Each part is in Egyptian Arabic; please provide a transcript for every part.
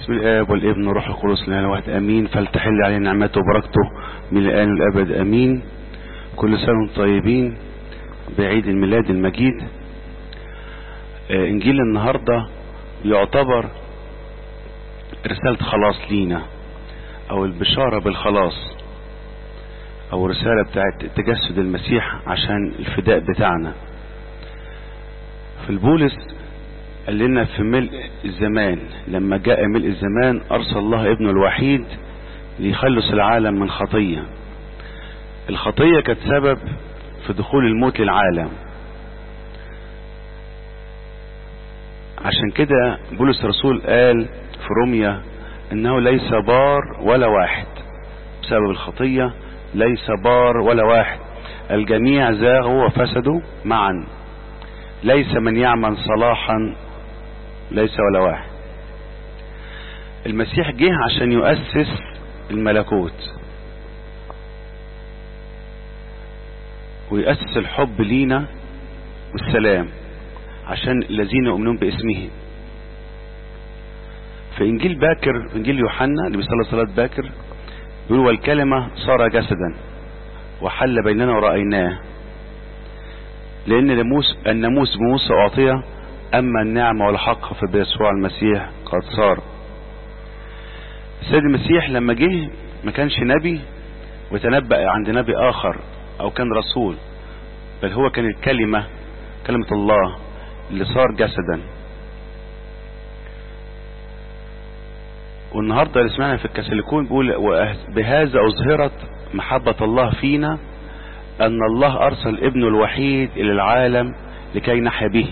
باسم الآب والابن والروح القدس لنا الواحد أمين فلتحل علينا نعمته وبركته من الآن والأبد أمين كل سنة وانتم طيبين بعيد الميلاد المجيد آه، إنجيل النهاردة يعتبر رسالة خلاص لينا أو البشارة بالخلاص أو رسالة بتاعت تجسد المسيح عشان الفداء بتاعنا في البولس قال لنا في ملء الزمان لما جاء ملء الزمان أرسل الله ابنه الوحيد ليخلص العالم من خطية الخطية كانت سبب في دخول الموت للعالم عشان كده بولس الرسول قال في روميا انه ليس بار ولا واحد بسبب الخطية ليس بار ولا واحد الجميع زاغوا وفسدوا معا ليس من يعمل صلاحا ليس ولا واحد المسيح جه عشان يؤسس الملكوت ويؤسس الحب لينا والسلام عشان الذين يؤمنون باسمه في انجيل باكر انجيل يوحنا اللي بيصلي صلاه باكر بيقول والكلمه صار جسدا وحل بيننا ورأيناه لأن الناموس الناموس بموسى أعطيه أما النعمة والحق في بيسوع المسيح قد صار السيد المسيح لما جه ما كانش نبي وتنبأ عند نبي آخر أو كان رسول بل هو كان الكلمة كلمة الله اللي صار جسدا والنهاردة اللي سمعنا في الكاثوليكون بيقول بهذا أظهرت محبة الله فينا أن الله أرسل ابنه الوحيد إلى العالم لكي نحيا به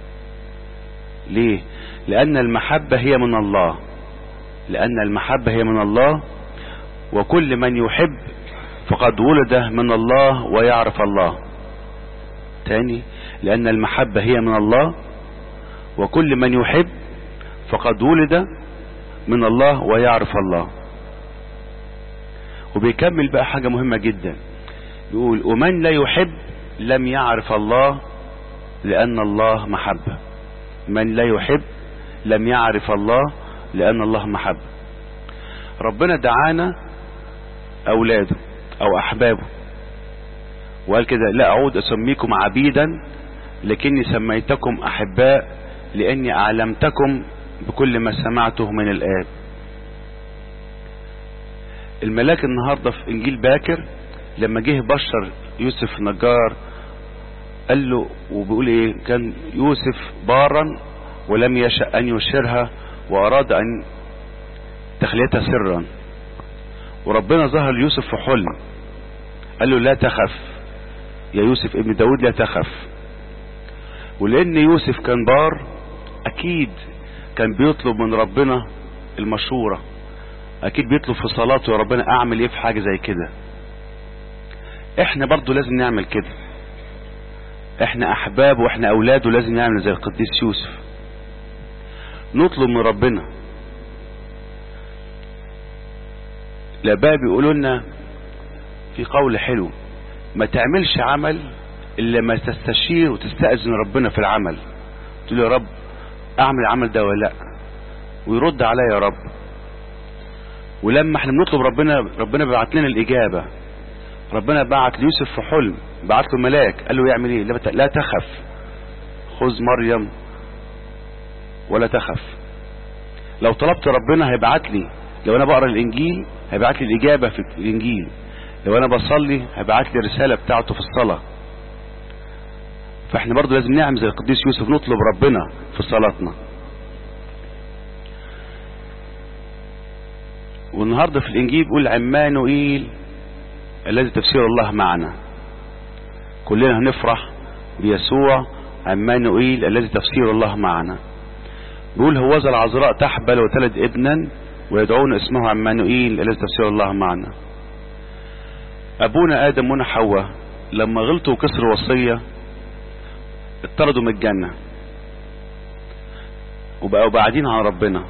ليه لأن المحبة هي من الله لأن المحبة هي من الله وكل من يحب فقد ولد من الله ويعرف الله تاني لأن المحبة هي من الله وكل من يحب فقد ولد من الله ويعرف الله وبيكمل بقى حاجة مهمة جدا يقول ومن لا يحب لم يعرف الله لأن الله محبة من لا يحب لم يعرف الله لأن الله محبة ربنا دعانا أولاده أو أحبابه وقال كده لا أعود أسميكم عبيدا لكني سميتكم أحباء لأني أعلمتكم بكل ما سمعته من الآب الملاك النهاردة في إنجيل باكر لما جه بشر يوسف نجار قال له وبيقول ايه كان يوسف بارا ولم يشأ أن يشرها وأراد أن تخليتها سرا وربنا ظهر ليوسف في حلم قال له لا تخف يا يوسف ابن داود لا تخف ولأن يوسف كان بار أكيد كان بيطلب من ربنا المشورة أكيد بيطلب في صلاته يا ربنا أعمل إيه في حاجة زي كده احنا برضو لازم نعمل كده احنا احباب واحنا اولاده لازم نعمل زي القديس يوسف نطلب من ربنا الاباء بيقولوا لنا في قول حلو ما تعملش عمل الا ما تستشير وتستأذن ربنا في العمل تقول يا رب اعمل العمل ده ولا لا ويرد عليا يا رب ولما احنا بنطلب ربنا ربنا بيبعت لنا الاجابه ربنا بعت ليوسف في حلم بعت له ملاك قال له يعمل ايه لا تخف خذ مريم ولا تخف لو طلبت ربنا هيبعت لي لو انا بقرا الانجيل هيبعت لي الاجابه في الانجيل لو انا بصلي هيبعت لي الرساله بتاعته في الصلاه فاحنا برضو لازم نعمل زي القديس يوسف نطلب ربنا في صلاتنا والنهارده في الانجيل بيقول عمانوئيل الذي تفسير الله معنا كلنا هنفرح بيسوع عمانوئيل الذي تفسير الله معنا بيقول هوذا العذراء تحبل وتلد ابنا ويدعون اسمه عمانوئيل الذي تفسير الله معنا ابونا ادم ونا حواء لما غلطوا وكسروا وصية اطردوا من الجنة وبقوا بعيدين عن ربنا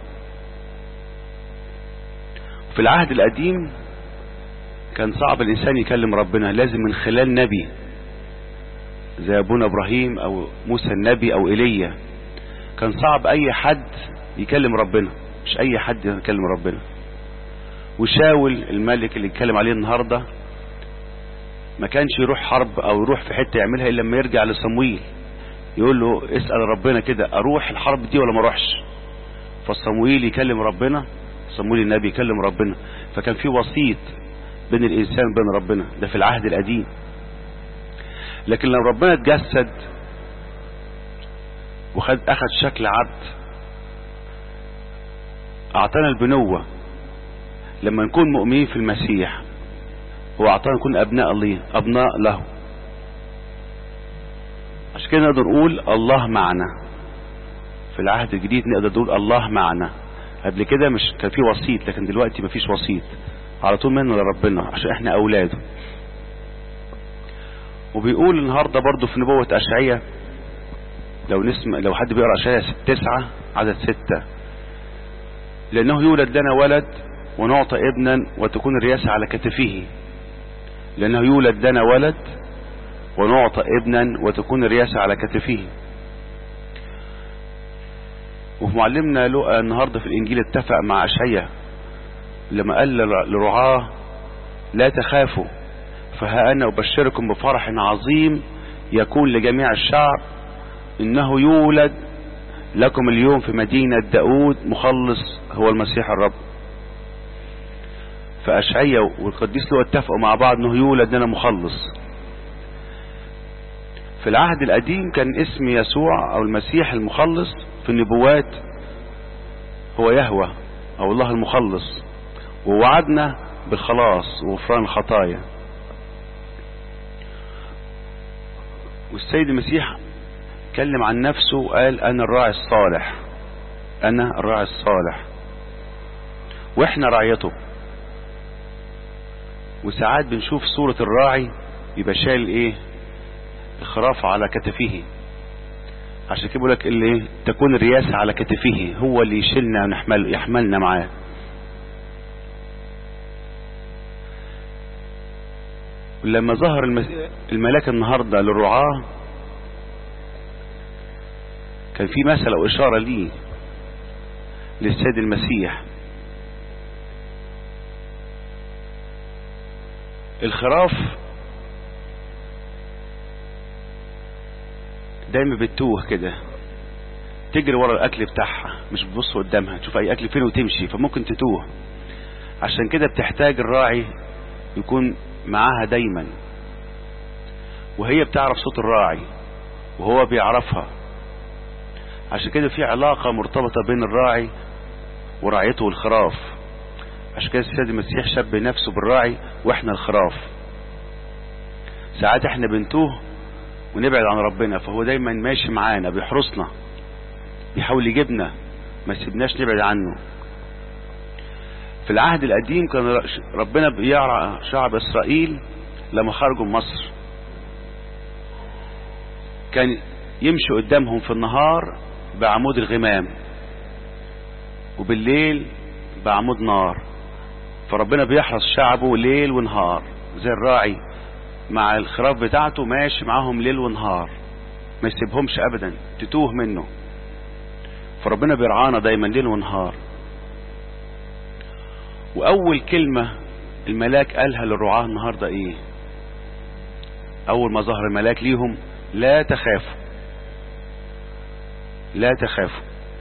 في العهد القديم كان صعب الإنسان يكلم ربنا لازم من خلال نبي زي أبونا إبراهيم أو موسى النبي أو إيليا كان صعب أي حد يكلم ربنا مش اي حد يكلم ربنا وشاول الملك اللي اتكلم عليه النهاردة ما كانش يروح حرب او يروح في حتة يعملها الا لما يرجع لصمويل يقول له اسأل ربنا كده اروح الحرب دي ولا ما اروحش فصمويل يكلم ربنا صمويل النبي يكلم ربنا فكان في وسيط بين الانسان وبين ربنا ده في العهد القديم لكن لو ربنا اتجسد وخد اخد شكل عبد اعطانا البنوة لما نكون مؤمنين في المسيح هو اعطانا نكون ابناء الله ابناء له عشان كده نقدر نقول الله معنا في العهد الجديد نقدر نقول الله معنا قبل كده مش كان في وسيط لكن دلوقتي مفيش وسيط على طول منا لربنا عشان احنا اولاده وبيقول النهارده برضو في نبوة اشعية لو نسمع لو حد بيقرا اشعية تسعة عدد ستة لانه يولد لنا ولد ونعطى ابنا وتكون الرياسة على كتفه لانه يولد لنا ولد ونعطى ابنا وتكون الرياسة على كتفه ومعلمنا لقى النهاردة في الانجيل اتفق مع اشعية لما قال لرعاه لا تخافوا فها انا ابشركم بفرح عظيم يكون لجميع الشعب انه يولد لكم اليوم في مدينة داود مخلص هو المسيح الرب فأشعية والقديس له اتفقوا مع بعض انه يولد لنا مخلص في العهد القديم كان اسم يسوع او المسيح المخلص في النبوات هو يهوى او الله المخلص ووعدنا بالخلاص وغفران الخطايا والسيد المسيح اتكلم عن نفسه وقال انا الراعي الصالح انا الراعي الصالح واحنا رعيته وساعات بنشوف صورة الراعي يبقى شايل ايه الخراف على كتفه عشان كده لك اللي ايه تكون الرياسة على كتفه هو اللي يشيلنا ونحمل يحملنا معاه ولما ظهر الملاك النهاردة للرعاة كان في مثل او اشارة ليه للسيد المسيح الخراف دايما بتتوه كده تجري ورا الاكل بتاعها مش بتبص قدامها تشوف اي اكل فين وتمشي فممكن تتوه عشان كده بتحتاج الراعي يكون معاها دايما وهي بتعرف صوت الراعي وهو بيعرفها عشان كده في علاقة مرتبطة بين الراعي ورعيته والخراف عشان كده السيد المسيح شبه نفسه بالراعي واحنا الخراف ساعات احنا بنتوه ونبعد عن ربنا فهو دايما ماشي معانا بيحرسنا بيحاول يجيبنا ما سيبناش نبعد عنه في العهد القديم كان ربنا بيرعى شعب اسرائيل لما خرجوا من مصر كان يمشي قدامهم في النهار بعمود الغمام وبالليل بعمود نار فربنا بيحرس شعبه ليل ونهار زي الراعي مع الخراف بتاعته ماشي معاهم ليل ونهار ما يسيبهمش ابدا تتوه منه فربنا بيرعانا دايما ليل ونهار واول كلمة الملاك قالها للرعاة النهاردة ايه اول ما ظهر الملاك ليهم لا تخافوا لا تخافوا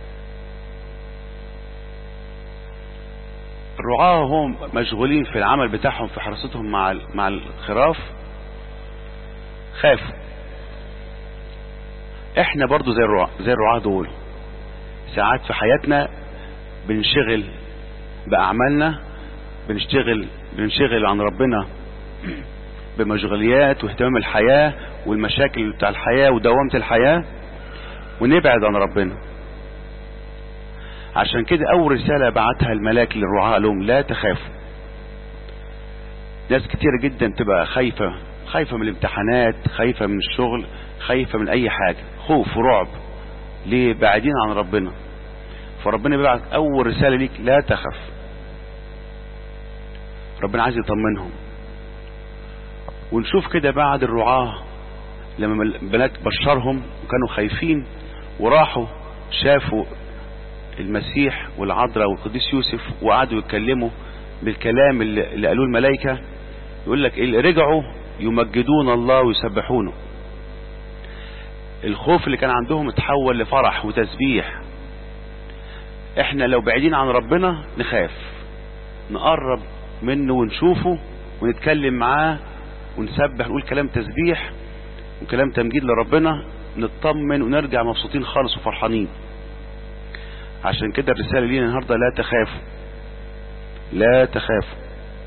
الرعاة هم مشغولين في العمل بتاعهم في حراستهم مع مع الخراف خافوا احنا برضو زي الرعاة زي الرعاة دول ساعات في حياتنا بنشغل بأعمالنا بنشتغل بنشغل عن ربنا بمشغوليات واهتمام الحياة والمشاكل بتاع الحياة ودوامة الحياة ونبعد عن ربنا عشان كده اول رسالة بعتها الملاك للرعاة لهم لا تخافوا ناس كتيرة جدا تبقى خايفة خايفة من الامتحانات خايفة من الشغل خايفة من اي حاجة خوف ورعب ليه بعيدين عن ربنا فربنا بيبعت اول رسالة ليك لا تخف ربنا عايز يطمنهم ونشوف كده بعد الرعاة لما الملاك بشرهم وكانوا خايفين وراحوا شافوا المسيح والعذراء والقديس يوسف وقعدوا يتكلموا بالكلام اللي اللي قالوه الملائكة يقول لك اللي رجعوا يمجدون الله ويسبحونه الخوف اللي كان عندهم اتحول لفرح وتسبيح احنا لو بعيدين عن ربنا نخاف نقرب منه ونشوفه ونتكلم معاه ونسبح نقول كلام تسبيح وكلام تمجيد لربنا نطمن ونرجع مبسوطين خالص وفرحانين عشان كده الرسالة لينا النهاردة لا تخافوا لا تخافوا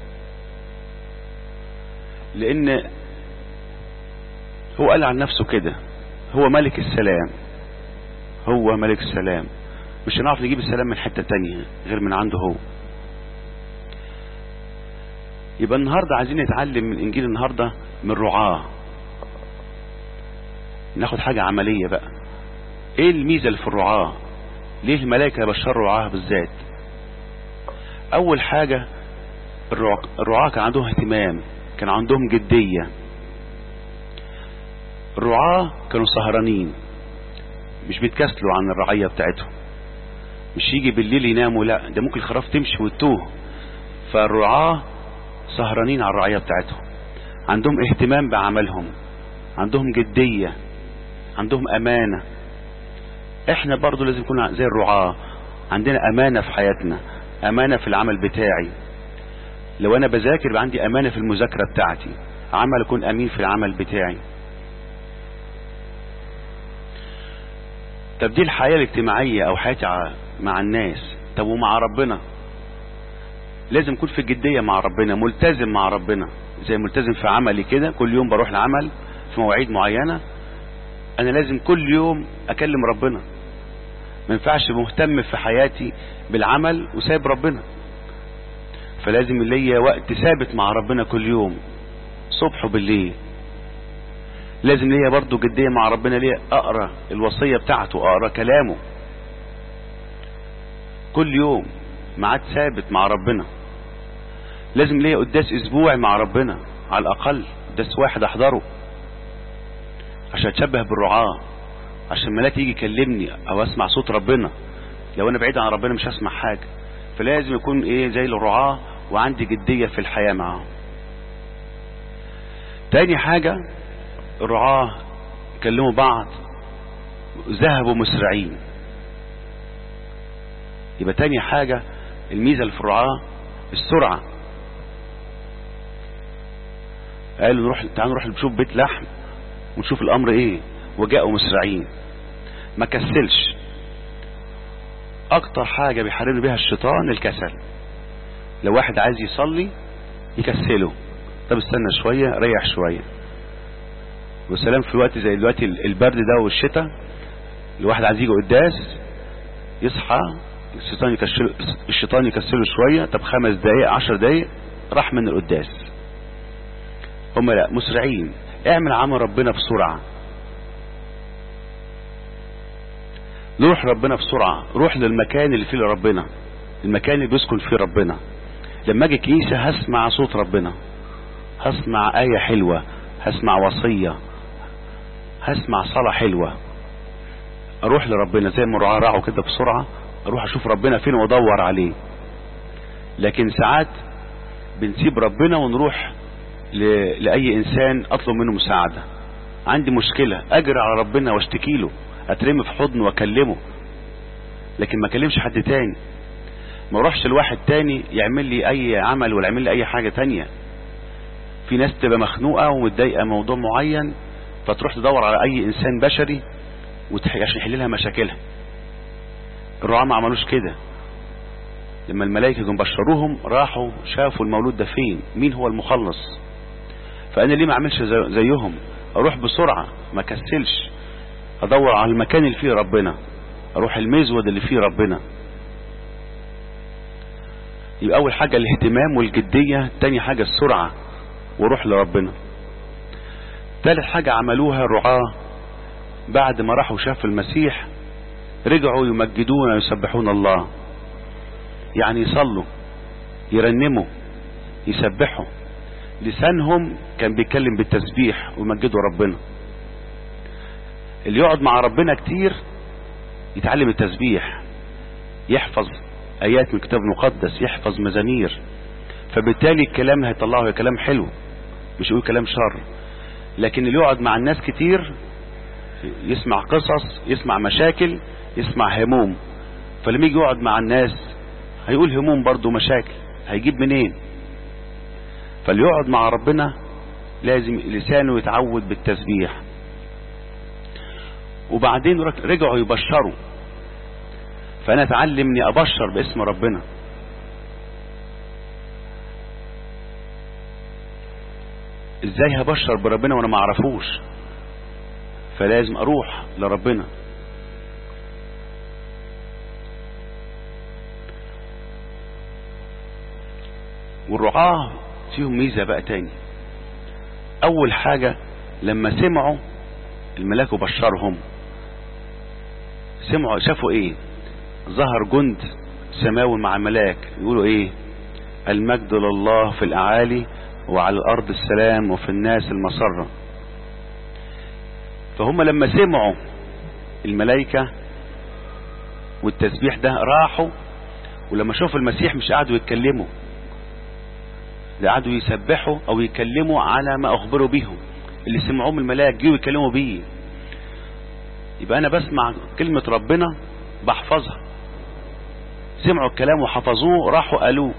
لان هو قال عن نفسه كده هو ملك السلام هو ملك السلام مش هنعرف نجيب السلام من حتة تانية غير من عنده هو يبقى النهاردة عايزين نتعلم من انجيل النهاردة من رعاه ناخد حاجة عملية بقى ايه الميزة اللي في الرعاه ليه الملائكة بشروا رعاه بالذات اول حاجة الرعاة كان عندهم اهتمام كان عندهم جدية الرعاة كانوا سهرانين مش بيتكسلوا عن الرعية بتاعتهم مش يجي بالليل يناموا لا ده ممكن الخراف تمشي وتوه فالرعاة سهرانين على الرعية بتاعتهم عندهم اهتمام بعملهم عندهم جدية عندهم امانة احنا برضو لازم نكون زي الرعاة عندنا امانة في حياتنا امانة في العمل بتاعي لو انا بذاكر يبقى عندي امانة في المذاكرة بتاعتي عمل اكون امين في العمل بتاعي طب دي الحياة الاجتماعية او حياتي مع الناس طب ومع ربنا لازم اكون في جدية مع ربنا ملتزم مع ربنا زي ملتزم في عملي كده كل يوم بروح العمل في مواعيد معينة انا لازم كل يوم اكلم ربنا ما ينفعش مهتم في حياتي بالعمل وسايب ربنا فلازم ليا وقت ثابت مع ربنا كل يوم صبح وبالليل لازم ليا برضو جدية مع ربنا ليا اقرا الوصية بتاعته اقرا كلامه كل يوم ميعاد ثابت مع ربنا لازم ليا قداس اسبوعي مع ربنا على الاقل قداس واحد احضره عشان اتشبه بالرعاة عشان ملاك يجي يكلمني او اسمع صوت ربنا لو انا بعيد عن ربنا مش هسمع حاجة فلازم يكون ايه زي الرعاة وعندي جدية في الحياة معه تاني حاجة الرعاة كلموا بعض ذهبوا مسرعين يبقى تاني حاجة الميزة اللي في الرعاة السرعة قالوا نروح تعالوا نروح نشوف بيت لحم ونشوف الامر ايه وجاءوا مسرعين ما كسلش اكتر حاجة بيحاربني بيها الشيطان الكسل لو واحد عايز يصلي يكسله طب استنى شوية ريح شوية والسلام في الوقت زي دلوقتي البرد ده والشتاء الواحد عايز يجي قداس يصحى الشيطان يكسله الشيطان يكسله شوية طب خمس دقايق عشر دقايق راح من القداس هم لا مسرعين اعمل عمل ربنا بسرعة روح ربنا بسرعة روح للمكان اللي فيه ربنا المكان اللي بيسكن فيه ربنا لما اجي كنيسة هسمع صوت ربنا هسمع آية حلوة هسمع وصية هسمع صلاة حلوة اروح لربنا زي ما الرعاة راعوا كده بسرعة اروح اشوف ربنا فين وادور عليه لكن ساعات بنسيب ربنا ونروح ل... لأي إنسان أطلب منه مساعدة عندي مشكلة أجري على ربنا واشتكي له أترمي في حضنه وأكلمه لكن ما أكلمش حد تاني ما اروحش لواحد تاني يعمل لي أي عمل ولا يعمل لي أي حاجة تانية في ناس تبقى مخنوقة ومتضايقة موضوع معين فتروح تدور على أي إنسان بشري وتح... عشان يحل لها مشاكلها الرعاة ما عملوش كده لما الملائكة جم بشروهم راحوا شافوا المولود ده فين مين هو المخلص فانا ليه ما اعملش زي زيهم اروح بسرعة ما كسلش ادور على المكان اللي فيه ربنا اروح المزود اللي فيه ربنا يبقى اول حاجة الاهتمام والجدية تاني حاجة السرعة وروح لربنا تالت حاجة عملوها الرعاة بعد ما راحوا شافوا المسيح رجعوا يمجدون ويسبحون الله يعني يصلوا يرنموا يسبحوا لسانهم كان بيتكلم بالتسبيح ويمجدوا ربنا اللي يقعد مع ربنا كتير يتعلم التسبيح يحفظ ايات من الكتاب المقدس يحفظ مزامير فبالتالي الكلام اللي هيطلعه هي كلام حلو مش يقول كلام شر لكن اللي يقعد مع الناس كتير يسمع قصص يسمع مشاكل يسمع هموم فلما يجي يقعد مع الناس هيقول هموم برضه مشاكل هيجيب منين فاللي يقعد مع ربنا لازم لسانه يتعود بالتسبيح وبعدين رجعوا يبشروا فانا اتعلم اني ابشر باسم ربنا ازاي هبشر بربنا وانا ما اعرفوش فلازم اروح لربنا والرعاة فيهم ميزة بقى تاني اول حاجة لما سمعوا الملاك وبشرهم سمعوا شافوا ايه ظهر جند سماوي مع الملاك يقولوا ايه المجد لله في الاعالي وعلى الارض السلام وفي الناس المسرة فهم لما سمعوا الملائكة والتسبيح ده راحوا ولما شافوا المسيح مش قعدوا يتكلموا ده قعدوا يسبحوا او يكلموا على ما اخبروا بيهم اللي سمعوه من الملاك جيوا يتكلموا بيه يبقى انا بسمع كلمة ربنا بحفظها سمعوا الكلام وحفظوه راحوا قالوه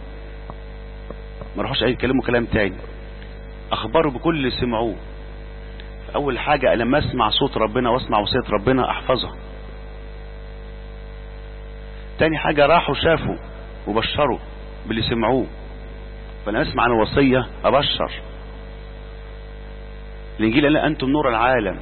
ما راحوش يتكلموا كلام تاني اخبروا بكل اللي سمعوه اول حاجة لما اسمع صوت ربنا واسمع وصية ربنا احفظها تاني حاجة راحوا شافوا وبشروا باللي سمعوه فانا اسمع عن الوصية ابشر الانجيل قال انتم نور العالم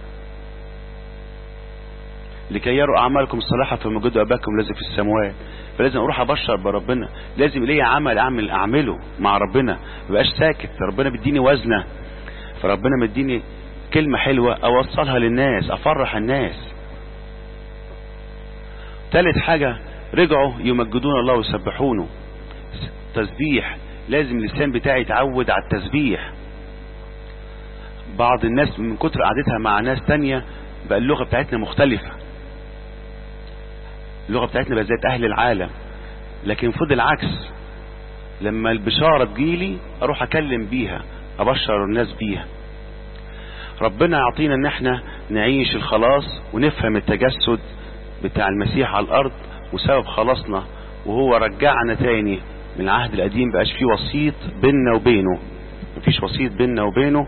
لكي يروا اعمالكم الصالحه في مجد اباكم الذي في السماوات فلازم اروح ابشر بربنا لازم ليا عمل اعمل اعمله مع ربنا ما بقاش ساكت ربنا بيديني وزنه فربنا مديني كلمه حلوه اوصلها للناس افرح الناس ثالث حاجه رجعوا يمجدون الله ويسبحونه تسبيح لازم اللسان بتاعي يتعود على التسبيح بعض الناس من كتر قعدتها مع ناس تانية بقى اللغة بتاعتنا مختلفة اللغة بتاعتنا بقى زي اهل العالم لكن المفروض العكس لما البشارة تجيلي اروح اكلم بيها ابشر الناس بيها ربنا يعطينا ان احنا نعيش الخلاص ونفهم التجسد بتاع المسيح على الارض وسبب خلاصنا وهو رجعنا تاني من العهد القديم بقاش فيه وسيط بيننا وبينه مفيش وسيط بيننا وبينه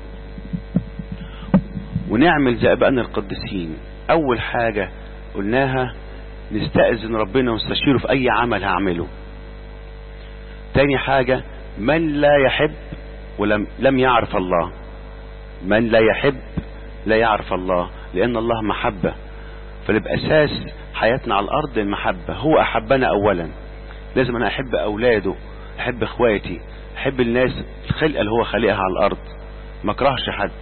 ونعمل زي ابائنا القديسين اول حاجة قلناها نستأذن ربنا ونستشيره في اي عمل هعمله تاني حاجة من لا يحب ولم لم يعرف الله من لا يحب لا يعرف الله لان الله محبة فنبقى اساس حياتنا على الارض المحبة هو احبنا اولا لازم انا احب اولاده احب اخواتي احب الناس الخلقة اللي هو خالقها على الارض ما اكرهش حد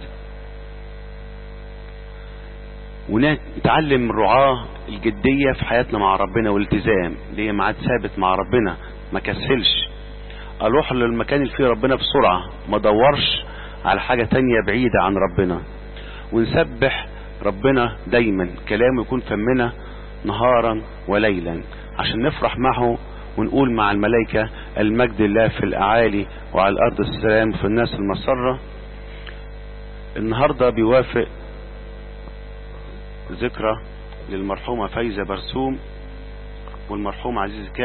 ونتعلم الرعاة الجدية في حياتنا مع ربنا والالتزام اللي هي ميعاد ثابت مع ربنا ما كسلش اروح للمكان اللي فيه ربنا بسرعة ما دورش على حاجة تانية بعيدة عن ربنا ونسبح ربنا دايما كلامه يكون فمنا نهارا وليلا عشان نفرح معه ونقول مع الملائكة المجد الله في الأعالي وعلى الأرض السلام في الناس المسرة النهاردة بيوافق ذكرى للمرحومة فايزة برسوم والمرحوم عزيز كامل